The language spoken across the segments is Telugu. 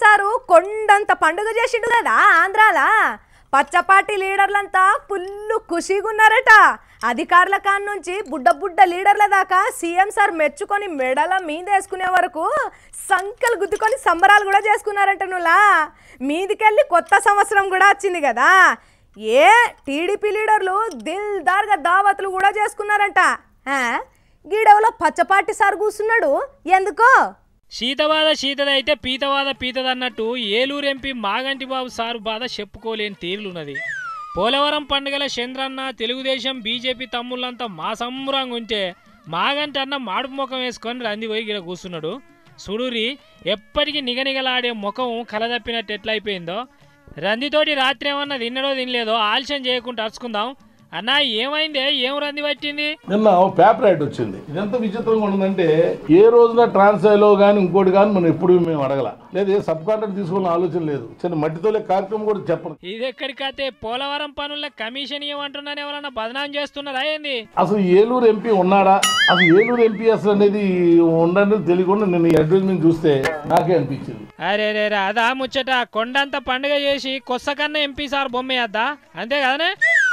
సారు కొండంత పండుగ చేసిండు కదా ఆంధ్రాలా పచ్చపాటి లీడర్లంతా ఫుల్ ఖుషీగున్నారట అధికారుల కాన్ నుంచి బుడ్డ బుడ్డ లీడర్ల దాకా సీఎం సార్ మెచ్చుకొని మెడల మీద వేసుకునే వరకు సంకలు గుద్దుకొని సంబరాలు కూడా చేసుకున్నారంట నువ్వులా మీదికెళ్ళి కొత్త సంవత్సరం కూడా వచ్చింది కదా ఏ టీడీపీ లీడర్లు దిల్దార్గా దావతులు కూడా చేసుకున్నారంట ఆ, గీడెవలో పచ్చపాటి సార్ కూర్చున్నాడు ఎందుకో శీతబాధ శీతదైతే పీతవాద పీతదన్నట్టు ఏలూరు ఎంపీ మాగంటి బాబు సారు బాధ చెప్పుకోలేని తీరులున్నది పోలవరం పండుగల చంద్రన్న తెలుగుదేశం బీజేపీ తమ్ముళ్ళంతా మా సంబరంగా ఉంటే మాగంటి అన్న మాడుపు ముఖం వేసుకొని రంది పోయి గిడ కూర్చున్నాడు సుడూరి ఎప్పటికీ నిగనిగలాడే ముఖం కలదప్పినట్టు ఎట్లయిపోయిందో రందితోటి రాత్రి ఏమన్నా తిన్నడో తినలేదో ఆలస్యం చేయకుండా అరుచుకుందాం అన్నా ఏమైందే ఏం రంది పట్టింది నిన్న ఓ పేపర్ యాడ్ వచ్చింది ఇదెంత విచిత్రంగా ఉంటుందంటే ఏ రోజున ట్రాన్స్ఫైలో కానీ ఇంకోటి కానీ మనం ఎప్పుడు మేము అడగల లేదు ఏ సబ్ కాంట్రాక్ట్ తీసుకోవాలని ఆలోచన లేదు చిన్న మట్టితోలే కార్యక్రమం కూడా చెప్పను ఇది ఎక్కడికైతే పోలవరం పనుల కమిషన్ ఇవ్వమంటున్నాను ఎవరన్నా బదనాం చేస్తున్నారా ఏంది అసలు ఏలూరు ఎంపీ ఉన్నాడా అసలు ఏలూరు ఎంపీ అసలు అనేది ఉండని తెలియకుండా నేను ఈ అడ్వర్టైజ్మెంట్ చూస్తే నాకే అనిపించింది అరే రే రే అదా ముచ్చట కొండంత పండుగ చేసి కొత్తకన్నా ఎంపీ సార్ బొమ్మేద్దా అంతే కదనే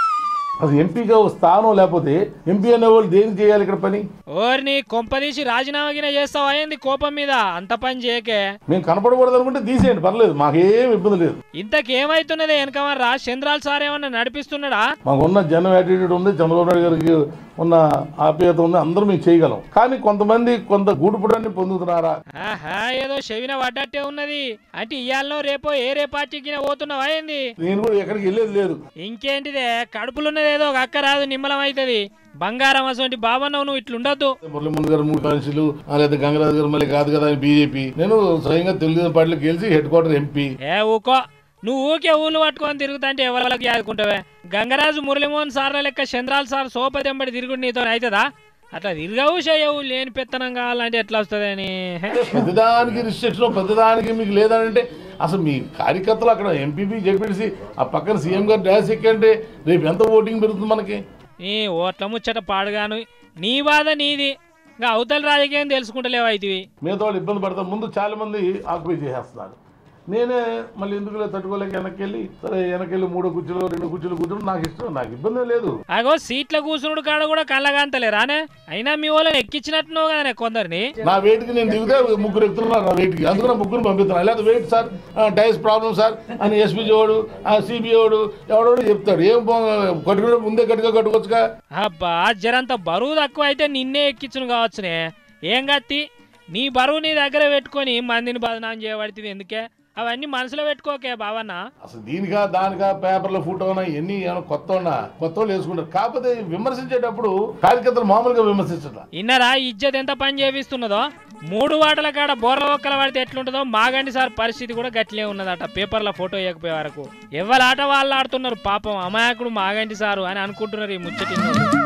అసలు ఎంపీగా ఒక స్థానం లేకపోతే ఎంపీ అనేవాళ్ళు దేనికి చేయాలి ఇక్కడ పని ఓర్ని కొంపదీసి రాజీనామా గిన చేస్తావా ఏంది కోపం మీద అంత పని చేయకే మేము కనపడకూడదు అనుకుంటే తీసేయండి పర్లేదు మాకేం ఇబ్బంది లేదు ఇంతకేమైతున్నది వెనకమర్రా చంద్రాల్ సార్ ఏమన్నా నడిపిస్తున్నాడా మాకున్న జనం యాటిట్యూడ్ ఉంది చంద్రబాబు నాయుడు గారికి ఉన్న ఆప్యాయత ఉంది అందరూ మేము చేయగలం కానీ కొంతమంది కొంత గూడుపుడాన్ని పొందుతున్నారా ఆహా ఏదో చెవిన పడ్డట్టే ఉన్నది అంటే ఇయాలనో రేపో ఏ రే పార్టీకి పోతున్నావా ఏంది నేను కూడా ఎక్కడికి వెళ్ళేది లేదు ఇంకేంటిదే కడుపులున్నది ఏదో ఒక అక్క రాదు నిమ్మలం అవుతుంది బంగారం అసలు బాబన్నవు నువ్వు ఇట్లుండొద్దు మురళీమోహన్ గారు మూడు కాన్స్టిలు లేదా గంగరాజు గారు మళ్ళీ కాదు కదా బీజేపీ నేను స్వయంగా తెలుగుదేశం పార్టీలో గెలిచి హెడ్ క్వార్టర్ ఎంపీ ఏ ఊకో నువ్వు ఊకే ఊళ్ళు పట్టుకొని తిరుగుతుంటే ఎవరికి యాదుకుంటావే గంగరాజు మురళీమోహన్ సార్ల లెక్క చంద్రాల సార్ సోపతెంబడి తిరుగుడు నీతో అవుతుందా అట్లా తిరగవు చేయవు లేని పెత్తనం కావాలంటే ఎట్లా వస్తుందని ప్రతిదానికి రిస్ట్రిక్షన్ ప్రతిదానికి మీకు లేదంటే అసలు మీ కార్యకర్తలు అక్కడ ఎంపీపీ జెడ్పీటీసీ ఆ పక్కన సీఎం గారు డాష్ ఎక్కంటే రేపు ఎంత ఓటింగ్ పెరుగుతుంది మనకి నీ ఓట్ల ముచ్చట పాడుగాను నీ బాధ నీది ఇంకా అవతల రాజకీయం తెలుసుకుంటలేవు అయితివి మిగతా వాళ్ళు ఇబ్బంది పడతారు ముందు చాలా మంది ఆక్యుపై చేసేస్తున్నారు నేనే మళ్ళీ ఎందుకులే తట్టుకోలేక వెనక్కి వెళ్ళి సరే వెనక్కి వెళ్ళి మూడో కుర్చీలో రెండు కుర్చీలు కూర్చోడం నాకు ఇష్టం నాకు ఇబ్బంది లేదు అగో సీట్ల కూర్చునుడు కాడ కూడా కళ్ళగాంతలే రానే అయినా మీ వాళ్ళని ఎక్కించినట్టున్నావు కదనే కొందరిని నా వెయిట్కి నేను దిగితే ముగ్గురు ఎక్కుతున్నారు నా వెయిట్కి అందుకని ముగ్గురు పంపిస్తున్నాను లేదా వెయిట్ సార్ టైస్ ప్రాబ్లం సార్ అని ఎస్పీ వాడు సిబిఐ వాడు ఎవడోడు చెప్తాడు ఏం కట్టుకునే ముందే కట్టుగా కట్టుకోవచ్చుగా అబ్బా జరంత బరువు తక్కువ అయితే నిన్నే ఎక్కించును కావచ్చునే ఏం గత్తి నీ బరువు నీ దగ్గర పెట్టుకొని మందిని బదనాం చేయబడుతుంది ఎందుకే అవన్నీ మనసులో పెట్టుకోకే బావన్న అసలు దీనికా దానికా పేపర్లో ఫోటో ఉన్నా ఎన్ని ఏమైనా కొత్త ఉన్నా కొత్త వాళ్ళు వేసుకుంటారు కాకపోతే విమర్శించేటప్పుడు కార్యకర్తలు మామూలుగా విమర్శించడం ఇన్నరా ఇజ్జత్ ఎంత పని చేపిస్తున్నదో మూడు వాటల కాడ బోర్ల ఒక్కల పడితే ఎట్లుంటుందో మాగండి సార్ పరిస్థితి కూడా గట్లే ఉన్నదట పేపర్ల ఫోటో వేయకపోయే వరకు ఎవరి ఆట వాళ్ళు ఆడుతున్నారు పాపం అమాయకుడు మాగంటి సారు అని అనుకుంటున్నారు ఈ ముచ్చటిన్నోళ్ళు